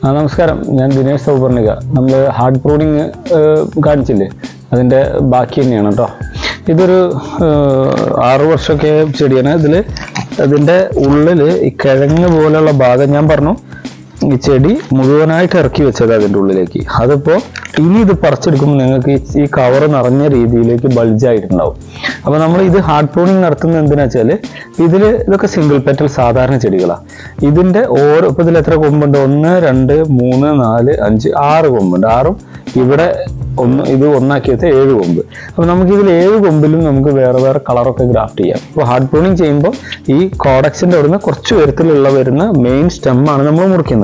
ആ നമസ്കാരം ഞാൻ ദിനേശ് സൗപർണിക നമ്മൾ ഹാർഡ് പ്രൂണിങ് കാണിച്ചില്ലേ അതിൻ്റെ ബാക്കി തന്നെയാണ് കേട്ടോ ഇതൊരു ഏഹ്, ആറ് വർഷമൊക്കെ ആയ ചെടിയാണ് ഇതിൽ ഇതിൻ്റെ ഉള്ളിൽ ഈ കിഴങ്ങ് പോലെയുള്ള ഭാഗം ഞാൻ പറഞ്ഞു ഈ ചെടി മുഴുവനായിട്ട് ഇറക്കി വെച്ചത് അതിൻ്റെ ഉള്ളിലേക്ക് അതിപ്പോൾ ഇനി ഇത് പറിച്ചെടുക്കുമ്പോൾ നിങ്ങൾക്ക് ഈ- ഈ കവർ നിറഞ്ഞ രീതിയിലേക്ക് ബൾജായിട്ടുണ്ടാവും അപ്പോൾ നമ്മൾ ഇത് ഹാർഡ് പ്രൂണിങ് നടത്തുന്നത് എന്തിനാ വെച്ചാൽ ഇതിൽ ഇതൊക്കെ സിംഗിൾ പെറ്റൽ സാധാരണ ചെടികളാണ് ഇതിൻ്റെ ഓരോ ഇപ്പോൾ ഇതിൽ എത്ര കൊമ്പുണ്ട് ഒന്ന് രണ്ട് മൂന്ന് നാല് അഞ്ച് ആറ് കൊമ്പുണ്ട് ആറും ഇവിടെ ഒന്ന് ഇത് ഒന്നാക്കി വെച്ചാൽ ഏഴ് കൊമ്പ് അപ്പോൾ നമുക്ക് ഇതിൽ ഏഴ് കൊമ്പിലും നമുക്ക് വേറെ വേറെ കളറൊക്കെ ഗ്രാഫ്റ്റ് ചെയ്യാം അപ്പോൾ ഹാർഡ് പ്രൂണിങ് ചെയ്യുമ്പോൾ ഈ കോഡക്സിൻ്റെ അവിടുന്ന് കുറച്ച് ഉയരത്തിലുള്ള വരുന്ന മെയിൻ സ്റ്റെമ്മാണ് നമ്മൾ മുറിക്കുന്നത്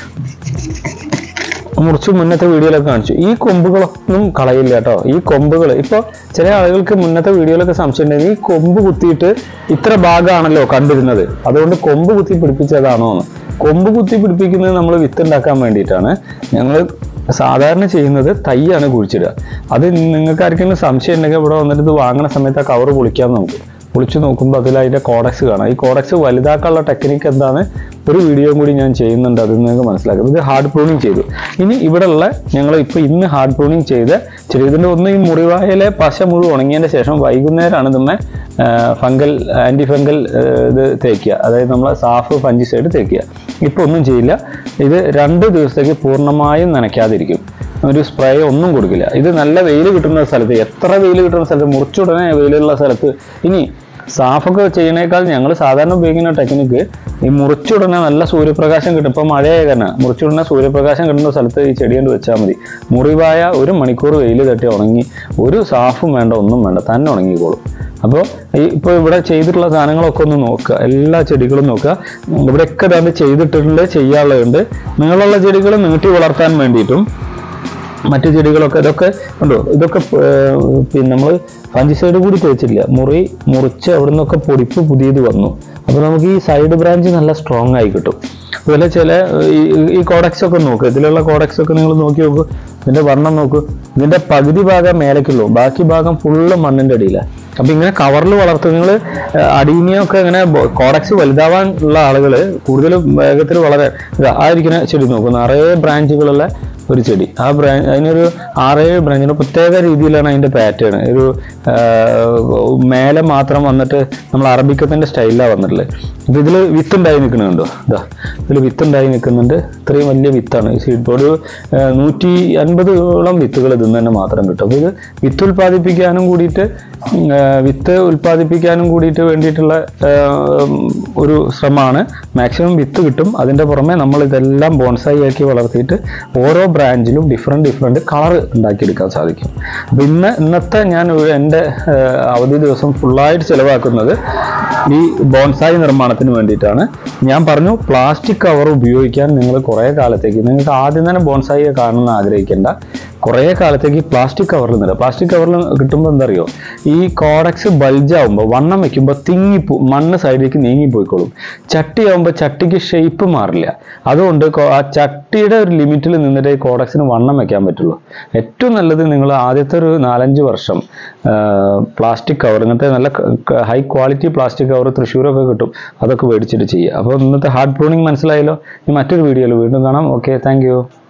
മുറിച്ച് മുന്നത്തെ വീഡിയോയിലൊക്കെ കാണിച്ചു ഈ കൊമ്പുകളൊന്നും കളയില്ല കേട്ടോ ഈ കൊമ്പുകൾ ഇപ്പോൾ ചില ആളുകൾക്ക് മുന്നത്തെ വീഡിയോയിലൊക്കെ സംശയം ഉണ്ടായിരുന്നു ഈ കൊമ്പ് കുത്തിയിട്ട് ഇത്ര ഭാഗമാണല്ലോ കണ്ടിരുന്നത് അതുകൊണ്ട് കൊമ്പ് കുത്തി പിടിപ്പിച്ചതാണോ എന്ന് കൊമ്പ് കുത്തി പിടിപ്പിക്കുന്നത് നമ്മൾ വിത്ത് ഉണ്ടാക്കാൻ വേണ്ടിയിട്ടാണ് ഞങ്ങൾ സാധാരണ ചെയ്യുന്നത് തൈയാണ് കുഴിച്ചിടുക അത് നിങ്ങൾക്ക് ആർക്കെങ്കിലും സംശയം ഉണ്ടെങ്കിൽ ഇവിടെ വന്നിട്ട് ഇത് വാങ്ങുന്ന സമയത്ത് ആ കവർ പൊളിക്കാൻ നമുക്ക് പൊളിച്ചു നോക്കുമ്പോൾ അതിൽ അതിൻ്റെ കോഡക്സ് കാണാം ഈ കോഡക്സ് വലുതാക്കാനുള്ള ടെക്നിക്ക് എന്താണ് ഒരു വീഡിയോ കൂടി ഞാൻ ചെയ്യുന്നുണ്ട് അത് നിങ്ങൾക്ക് മനസ്സിലാക്കും ഇത് ഹാർഡ് പ്രൂണിങ് ചെയ്തു ഇനി ഇവിടെയുള്ള ഞങ്ങൾ ഇപ്പോൾ ഇന്ന് ഹാർഡ് പ്രൂണിങ് ചെയ്ത് ചെറിയ ഇതിൻ്റെ ഒന്ന് ഈ മുറിവായിലെ പശ മുഴുവൻ ഉണങ്ങിയതിൻ്റെ ശേഷം വൈകുന്നേരമാണ് ഇതുമ്മേ ഫംഗൽ ആൻറ്റി ഫംഗൽ ഇത് തേക്കുക അതായത് നമ്മൾ സാഫ് ഫഞ്ചിസൈഡ് തേക്കുക ഇപ്പോൾ ഒന്നും ചെയ്യില്ല ഇത് രണ്ട് ദിവസത്തേക്ക് പൂർണ്ണമായും നനയ്ക്കാതിരിക്കും ഒരു സ്പ്രേ ഒന്നും കൊടുക്കില്ല ഇത് നല്ല വെയിൽ കിട്ടുന്ന സ്ഥലത്ത് എത്ര വെയിൽ കിട്ടുന്ന സ്ഥലത്ത് മുറിച്ചുടനെ വെയിലുള്ള സ്ഥലത്ത് ഇനി സാഫൊക്കെ ചെയ്യുന്നേക്കാൾ ഞങ്ങൾ സാധാരണ ഉപയോഗിക്കുന്ന ടെക്നിക്ക് ഈ മുറിച്ചുടനെ നല്ല സൂര്യപ്രകാശം കിട്ടും ഇപ്പം മഴയായ കാരണം മുറിച്ചുടനെ സൂര്യപ്രകാശം കിട്ടുന്ന സ്ഥലത്ത് ഈ ചെടി കൊണ്ട് വെച്ചാൽ മതി മുറിവായ ഒരു മണിക്കൂർ വെയിൽ തട്ടി ഉണങ്ങി ഒരു സാഫും വേണ്ട ഒന്നും വേണ്ട തന്നെ ഉണങ്ങിക്കോളും അപ്പോൾ ഈ ഇപ്പോൾ ഇവിടെ ചെയ്തിട്ടുള്ള സാധനങ്ങളൊക്കെ ഒന്ന് നോക്കുക എല്ലാ ചെടികളും നോക്കുക ഇവിടെയൊക്കെ ഇതാണ്ട് ചെയ്തിട്ടുണ്ട് ചെയ്യാനുള്ളതുണ്ട് നീളമുള്ള ചെടികൾ നീട്ടി വളർത്താൻ വേണ്ടിയിട്ടും മറ്റു ചെടികളൊക്കെ ഇതൊക്കെ ഉണ്ടോ ഇതൊക്കെ ഏർ, പിന്നെ നമ്മൾ ഫഞ്ചിസൈഡ് കൂടി തേച്ചില്ല മുറി മുറിച്ച് അവിടെ നിന്നൊക്കെ പൊടിപ്പ് പുതിയത് വന്നു അപ്പോൾ നമുക്ക് ഈ സൈഡ് ബ്രാഞ്ച് നല്ല സ്ട്രോങ് ആയി കിട്ടും അതുപോലെ ചില ഈ ഈ കോഡക്സ് ഒക്കെ നോക്ക് ഇതിലുള്ള കോഡക്സ് ഒക്കെ നിങ്ങൾ നോക്കി നോക്കൂ ഇതിന്റെ വർണ്ണം നോക്കൂ ഇതിന്റെ പകുതി ഭാഗം മേലേക്കുള്ളൂ ബാക്കി ഭാഗം ഫുള്ള് മണ്ണിന്റെ അടിയിലാണ് അപ്പൊ ഇങ്ങനെ കവറിൽ വളർത്തും നിങ്ങൾ അടീനിയൊക്കെ ഇങ്ങനെ കോഡക്സ് വലുതാവാൻ ഉള്ള ആളുകൾ കൂടുതലും വേഗത്തിൽ വളരെ ഇതാ, ആ ഇരിക്കുന്ന ചെടി നോക്കും നിറയെ ബ്രാഞ്ചുകളുള്ള ഒരു ചെടി ആ ബ്രാഞ്ച് അതിനൊരു ആറേഴ് ബ്രാഞ്ചിന് പ്രത്യേക രീതിയിലാണ് അതിന്റെ പാറ്റേൺ ഒരു ആ, മേലെ മാത്രം വന്നിട്ട് നമ്മൾ അറബിക്കത്തിന്റെ സ്റ്റൈലിലാണ് വന്നിട്ടുള്ളത് അപ്പൊ ഇതിൽ വിത്ത് ഉണ്ടായി നിൽക്കുന്നുണ്ടോ ഇതാ ഇതിൽ വിത്ത് ഉണ്ടായി നിൽക്കുന്നുണ്ട് ഇത്രയും വലിയ വിത്താണ് ഈ സീഡ് ഒരു ആ, നൂറ്റി അൻപതോളം വിത്തുകൾ ഇതിൽ നിന്ന് തന്നെ മാത്രം കിട്ടും അപ്പോൾ ഇത് വിത്ത് ഉൽപ്പാദിപ്പിക്കാനും കൂടിയിട്ട് ഉം, ആ, വിത്ത് ഉൽപ്പാദിപ്പിക്കാനും കൂടിയിട്ട് വേണ്ടിയിട്ടുള്ള ആ, ഒരു ശ്രമമാണ് മാക്സിമം വിത്ത് കിട്ടും അതിൻ്റെ പുറമെ നമ്മൾ ഇതെല്ലാം ബോൺസായി ആക്കി വളർത്തിയിട്ട് ഓരോ ബ്രാഞ്ചിലും ഡിഫറെൻറ്റ് ഡിഫറെൻറ്റ് കളർ ഉണ്ടാക്കിയെടുക്കാൻ സാധിക്കും അപ്പോൾ ഇന്ന് ഇന്നത്തെ ഞാൻ ഒരു എൻ്റെ ആ, അവധി ദിവസം ഫുള്ളായിട്ട് ചിലവാക്കുന്നത് ഈ ബോൺസായി നിർമ്മാണത്തിന് വേണ്ടിയിട്ടാണ് ഞാൻ പറഞ്ഞു പ്ലാസ്റ്റിക് കവർ ഉപയോഗിക്കാൻ നിങ്ങൾ കുറേ കാലത്തേക്ക് നിങ്ങൾക്ക് ആദ്യം തന്നെ ബോൺസായി കാണുന്ന ആഗ്രഹിക്കേണ്ട കുറേ കാലത്തേക്ക് പ്ലാസ്റ്റിക് കവറിൽ നിന്നില്ല പ്ലാസ്റ്റിക് കവറിൽ കിട്ടുമ്പോൾ എന്താ അറിയോ ഈ കോഡക്സ് ബൾജാവുമ്പോൾ വണ്ണം വെക്കുമ്പോൾ തിങ്ങിപ്പോ മണ്ണ് സൈഡിലേക്ക് നീങ്ങിപ്പോയിക്കോളും ചട്ടിയാവുമ്പോൾ ചട്ടിക്ക് ഷേപ്പ് മാറില്ല അതുകൊണ്ട് കോ- ആ ചട്ടിയുടെ ഒരു ലിമിറ്റിൽ നിന്നിട്ട് ഈ കോഡക്സിന് വണ്ണം വെക്കാൻ പറ്റുള്ളൂ ഏറ്റവും നല്ലത് നിങ്ങൾ ആദ്യത്തെ ഒരു നാലഞ്ച് വർഷം പ്ലാസ്റ്റിക് കവർ ഇങ്ങനത്തെ നല്ല ഹൈ ക്വാളിറ്റി പ്ലാസ്റ്റിക് കവർ തൃശ്ശൂരൊക്കെ കിട്ടും അതൊക്കെ മേടിച്ചിട്ട് ചെയ്യുക അപ്പോൾ ഇന്നത്തെ ഹാർഡ് പ്രൂണിങ് മനസ്സിലായല്ലോ ഇനി മറ്റൊരു വീഡിയോയിൽ വീണ്ടും കാണാം ഓക്കെ താങ്ക്